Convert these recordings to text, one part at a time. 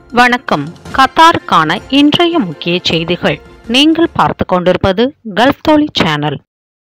வணக்கம் கத்தாருக்கான இன்றைய முக்கிய செய்திகள் நீங்கள் பார்த்து கொண்டிருப்பது கல்ஃப் தோழி சேனல்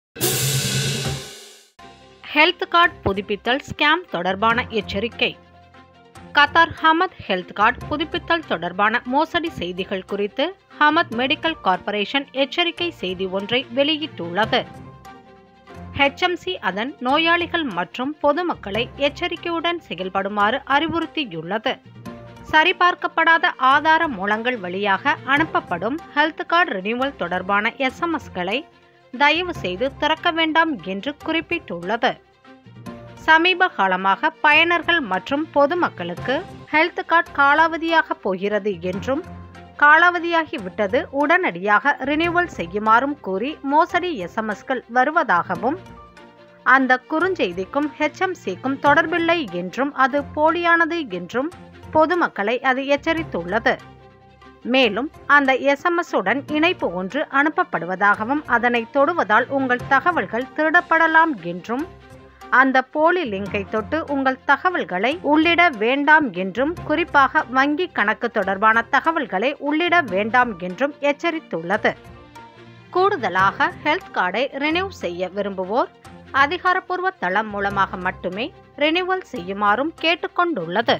ஹெல்த் கார்டு புதுப்பித்தல் ஸ்கேம் தொடர்பான எச்சரிக்கை கத்தார் ஹமத் ஹெல்த் கார்டு புதுப்பித்தல் தொடர்பான மோசடி செய்திகள் குறித்து ஹமத் மெடிக்கல் கார்ப்பரேஷன் எச்சரிக்கை செய்தி ஒன்றை வெளியிட்டுள்ளது ஹெச்எம்சி அதன் நோயாளிகள் மற்றும் பொதுமக்களை எச்சரிக்கையுடன் செயல்படுமாறு அறிவுறுத்தியுள்ளது சரிபார்க்கப்படாத ஆதார மூலங்கள் வழியாக அனுப்பப்படும் ஹெல்த் கார்டு ரினியூவல் தொடர்பான எஸ்எம்எஸ்களை தயவு செய்து திறக்க வேண்டாம் என்று குறிப்பிட்டுள்ளது சமீப காலமாக பயனர்கள் மற்றும் பொதுமக்களுக்கு ஹெல்த் கார்டு காலாவதியாக போகிறது என்றும் காலாவதியாகி விட்டது உடனடியாக ரினியூவல் செய்யுமாறும் கூறி மோசடி எஸ்எம்எஸ்கள் வருவதாகவும் அந்த குறுஞ்செய்திக்கும் ஹெச்எம்சிக்கும் தொடர்பில்லை என்றும் அது போலியானது என்றும் பொதுமக்களை அது எச்சரித்துள்ளது மேலும் அந்த எஸ்எம்எஸ் உடன் இணைப்பு ஒன்று அனுப்பப்படுவதாகவும் அதனை தொடுவதால் உங்கள் தகவல்கள் திருடப்படலாம் என்றும் அந்த போலி லிங்கை தொட்டு உங்கள் தகவல்களை உள்ளிட வேண்டாம் என்றும் குறிப்பாக வங்கி கணக்கு தொடர்பான தகவல்களை உள்ளிட வேண்டாம் என்றும் எச்சரித்துள்ளது கூடுதலாக ஹெல்த் கார்டை ரினியூ செய்ய விரும்புவோர் அதிகாரப்பூர்வ தளம் மூலமாக மட்டுமே ரினியூவல் செய்யுமாறும் கேட்டுக்கொண்டுள்ளது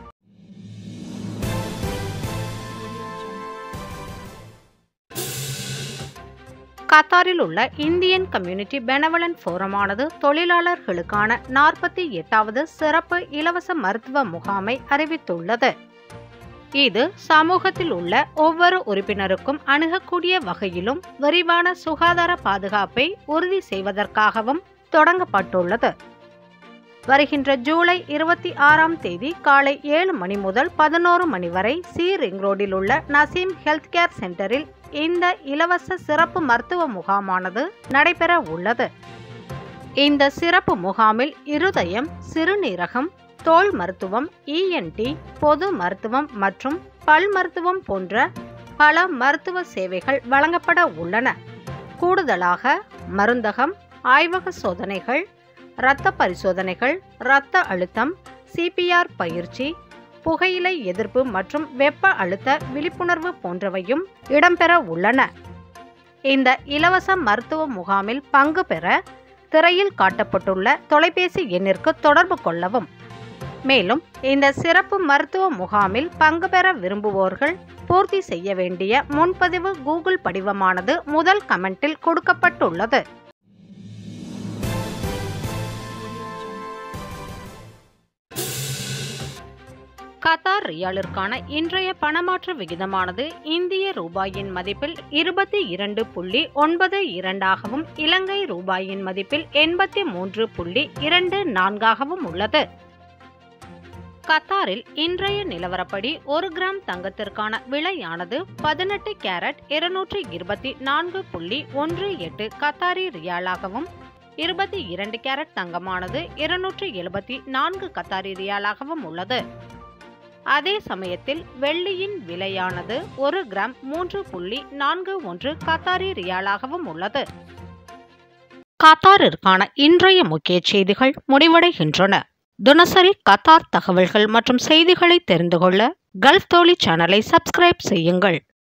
கத்தாரில் உள்ள இந்தியன் கம்யூனிட்டி பெனவலன் ஃபோரமானது தொழிலாளர்களுக்கான நாற்பத்தி எட்டாவது சிறப்பு இலவச மருத்துவ முகாமை அறிவித்துள்ளது இது சமூகத்தில் உள்ள ஒவ்வொரு உறுப்பினருக்கும் அணுகக்கூடிய வகையிலும் விரிவான சுகாதார பாதுகாப்பை உறுதி செய்வதற்காகவும் தொடங்கப்பட்டுள்ளது வருகின்ற ஜூலை இருபத்தி ஆறாம் தேதி காலை ஏழு மணி முதல் பதினோரு மணி வரை சி ரிங் ரோடில் உள்ள நசீம் ஹெல்த் கேர் சென்டரில் இந்த இலவச சிறப்பு மருத்துவ முகாமானது நடைபெற உள்ளது இந்த சிறப்பு முகாமில் இருதயம் சிறுநீரகம் தோல் மருத்துவம் இஎன்டி பொது மருத்துவம் மற்றும் பல் மருத்துவம் போன்ற பல மருத்துவ சேவைகள் வழங்கப்பட உள்ளன கூடுதலாக மருந்தகம் ஆய்வக சோதனைகள் இரத்த பரிசோதனைகள் இரத்த அழுத்தம் சிபிஆர் பயிற்சி புகையிலை எதிர்ப்பு மற்றும் வெப்ப அழுத்த விழிப்புணர்வு போன்றவையும் இடம்பெற உள்ளன இந்த இலவச மருத்துவ முகாமில் பங்கு பெற திரையில் காட்டப்பட்டுள்ள தொலைபேசி எண்ணிற்கு தொடர்பு கொள்ளவும் மேலும் இந்த சிறப்பு மருத்துவ முகாமில் பங்கு பெற விரும்புவோர்கள் பூர்த்தி செய்ய வேண்டிய முன்பதிவு கூகுள் படிவமானது முதல் கமெண்டில் கொடுக்கப்பட்டுள்ளது கத்தார் ரியாலிற்கான இன்றைய பணமாற்று விகிதமானது இந்திய ரூபாயின் மதிப்பில் இருபத்தி இரண்டு புள்ளி ஒன்பது இரண்டாகவும் இலங்கை ரூபாயின் மதிப்பில் எண்பத்தி மூன்று புள்ளி இரண்டு நான்காகவும் உள்ளது கத்தாரில் இன்றைய நிலவரப்படி ஒரு கிராம் தங்கத்திற்கான விலையானது பதினெட்டு கேரட் இருநூற்றி இருபத்தி நான்கு புள்ளி ஒன்று எட்டு கத்தாரி ரியாலாகவும் இருபத்தி இரண்டு கேரட் தங்கமானது இருநூற்றி எழுபத்தி நான்கு கத்தாரி ரியாலாகவும் உள்ளது அதே சமயத்தில் வெள்ளியின் விலையானது ஒரு கிராம் மூன்று புள்ளி நான்கு ஒன்று கத்தாரி ரியாலாகவும் உள்ளது கத்தாரிற்கான இன்றைய முக்கிய செய்திகள் முடிவடைகின்றன தினசரி கத்தார் தகவல்கள் மற்றும் செய்திகளை தெரிந்து கொள்ள கல்ஃப் தோழி சேனலை சப்ஸ்கிரைப் செய்யுங்கள்